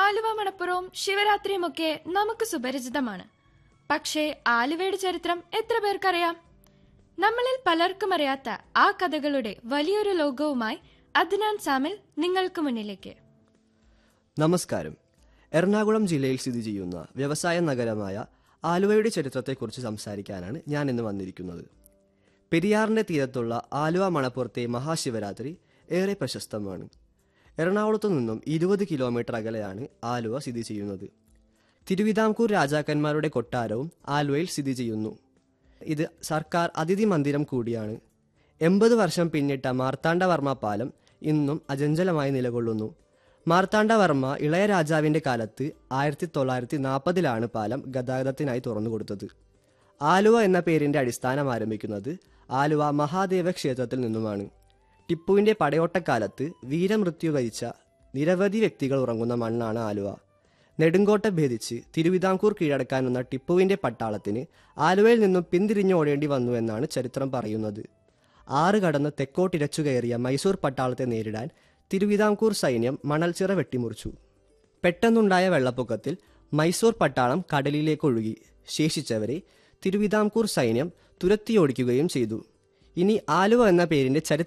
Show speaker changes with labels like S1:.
S1: ആലുവ മണപ്പുറവും ശിവരാത്രിയുമൊക്കെ നമുക്ക് സുപരിചിതമാണ് പക്ഷേ ആലുവയുടെ ചരിത്രം എത്ര പേർക്കറിയാം നമ്മളിൽ പലർക്കും അറിയാത്ത ആ കഥകളുടെ വലിയൊരു ലോകവുമായി അദ്നാൻ സാമിൽ നിങ്ങൾക്ക് മുന്നിലേക്ക്
S2: നമസ്കാരം എറണാകുളം ജില്ലയിൽ സ്ഥിതി ചെയ്യുന്ന വ്യവസായ നഗരമായ ആലുവയുടെ ചരിത്രത്തെക്കുറിച്ച് സംസാരിക്കാനാണ് ഞാൻ ഇന്ന് വന്നിരിക്കുന്നത് പെരിയാറിന്റെ തീരത്തുള്ള ആലുവ മണപ്പുറത്തെ മഹാശിവരാത്രി ഏറെ പ്രശസ്തമാണ് എറണാകുളത്തു നിന്നും ഇരുപത് കിലോമീറ്റർ അകലെയാണ് ആലുവ സ്ഥിതി ചെയ്യുന്നത് തിരുവിതാംകൂർ രാജാക്കന്മാരുടെ കൊട്ടാരവും ആലുവയിൽ സ്ഥിതി ചെയ്യുന്നു ഇത് സർക്കാർ അതിഥി മന്ദിരം കൂടിയാണ് എൺപത് വർഷം പിന്നിട്ട മാർത്താണ്ഡവർമ്മ പാലം ഇന്നും അജഞ്ചലമായി നിലകൊള്ളുന്നു മാർത്താണ്ഡവർമ്മ ഇളയ രാജാവിന്റെ കാലത്ത് ആയിരത്തി തൊള്ളായിരത്തി നാൽപ്പതിലാണ് പാലം ഗതാഗതത്തിനായി തുറന്നുകൊടുത്തത് ആലുവ എന്ന പേരിന്റെ അടിസ്ഥാനം ആരംഭിക്കുന്നത് ആലുവ മഹാദേവ ക്ഷേത്രത്തിൽ നിന്നുമാണ് ടിപ്പുവിന്റെ പടയോട്ടക്കാലത്ത് വീരമൃത്യു വരിച്ച നിരവധി വ്യക്തികൾ ഉറങ്ങുന്ന മണ്ണാണ് ആലുവ നെടുങ്കോട്ട ഭേദിച്ച് തിരുവിതാംകൂർ കീഴടക്കാൻ വന്ന ടിപ്പുവിന്റെ പട്ടാളത്തിന് ആലുവയിൽ നിന്നും പിന്തിരിഞ്ഞോടേണ്ടി വന്നു എന്നാണ് ചരിത്രം പറയുന്നത് ആറ് കടന്ന് തെക്കോട്ടിരച്ചു കയറിയ മൈസൂർ പട്ടാളത്തെ നേരിടാൻ തിരുവിതാംകൂർ സൈന്യം മണൽച്ചിറ വെട്ടിമുറിച്ചു പെട്ടെന്നുണ്ടായ വെള്ളപ്പൊക്കത്തിൽ മൈസൂർ പട്ടാളം കടലിലേക്ക് ഒഴുകി ശേഷിച്ചവരെ തിരുവിതാംകൂർ സൈന്യം തുരത്തിയോടിക്കുകയും ചെയ്തു ഇനി ആലുവ എന്ന പേരിന്റെ ചരിത്ര